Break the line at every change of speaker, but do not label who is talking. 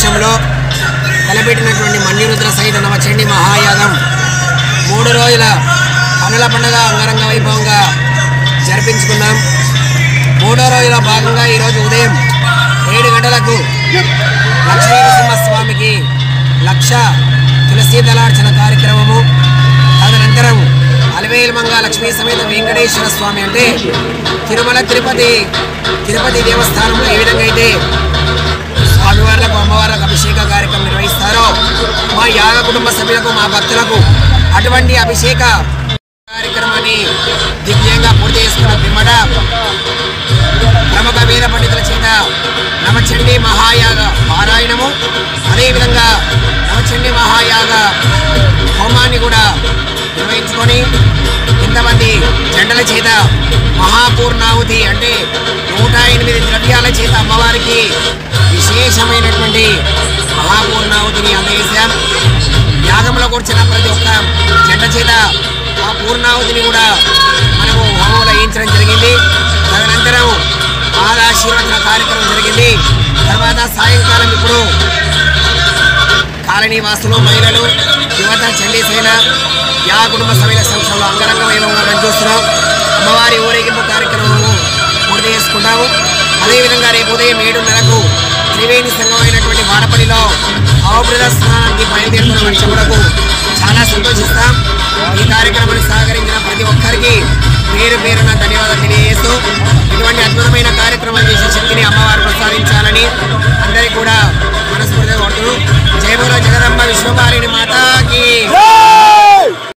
దేశంలో తలపెట్టినటువంటి మన్యురుద్ర సహిత నవచండి మహాయాగం మూడు రోజుల పనుల పండుగ అంగరంగ వైభవంగా జరిపించుకున్నాం మూడో రోజుల భాగంగా ఈరోజు ఉదయం ఏడు గంటలకు లక్ష్మీ నరసింహస్వామికి లక్ష తులసీ దళార్చన కార్యక్రమము తదనంతరం అలవేలుమంగ లక్ష్మీ సమేత వెంకటేశ్వర స్వామి అంటే తిరుమల తిరుపతి తిరుపతి దేవస్థానంలో ఏ విధంగా అయితే స్వామివార్లకు అమ్మవార్లకు అభిషేక కార్యక్రమం నిర్వహిస్తారో మా యాగ కుటుంబ సభ్యులకు మా భక్తులకు అటువంటి అభిషేక కార్యక్రమాన్ని దివ్యంగా పూర్తి చేసుకున్న పిమ్మట ప్రముఖ వేద పండితుల చేత నవచండీ మహాయాగ పారాయణము అదేవిధంగా నవచండీ మహాయాగ హోమాన్ని కూడా నిర్వహించుకొని ఇంతమంది జంటల చేత మహాపూర్ణాహుతి అంటే నూట ఎనిమిది ద్రవ్యాల చేత అమ్మవారికి విశేషమైనటువంటి మహాపూర్ణాహుతిని అందజేశాం యాగంలో కూర్చున్న ప్రతి ఒక్క జంట చేత ఆ పూర్ణాహుతిని కూడా మనము హోమంలో వేయించడం జరిగింది తదనంతరం పాదాశీర్వచన కార్యక్రమం జరిగింది తర్వాత సాయంకాలం ఇప్పుడు కాలనీ వాసులు మహిళలు యువత చండీసేన యా కుటుంబ సభ్యుల సంస్థలో అంగరంగ వైభవంగా మనం చూస్తున్నాం అమ్మవారి ఊరేగింపు కార్యక్రమము పూర్తి చేసుకుంటాము అదేవిధంగా రేపు ఉదయం ఏడున్నరకు త్రివేణి సంఘం అయినటువంటి వాడపల్లిలో అవబృద స్నానానికి బయలుదేరుతున్న వర్షములకు చాలా సంతోషిస్తాం ఈ కార్యక్రమాన్ని సహకరించిన ప్రతి ఒక్కరికి పేరు పేరున ధన్యవాదాలు తెలియజేస్తూ ఇటువంటి అద్భుతమైన కార్యక్రమాలు చేసే శక్తిని అమ్మవారు ప్రసాదించాలని అందరికీ కూడా మనస్ఫూర్తిగా కోరుతూ జయబోలో జగదంబ విశ్వపాలిని మాత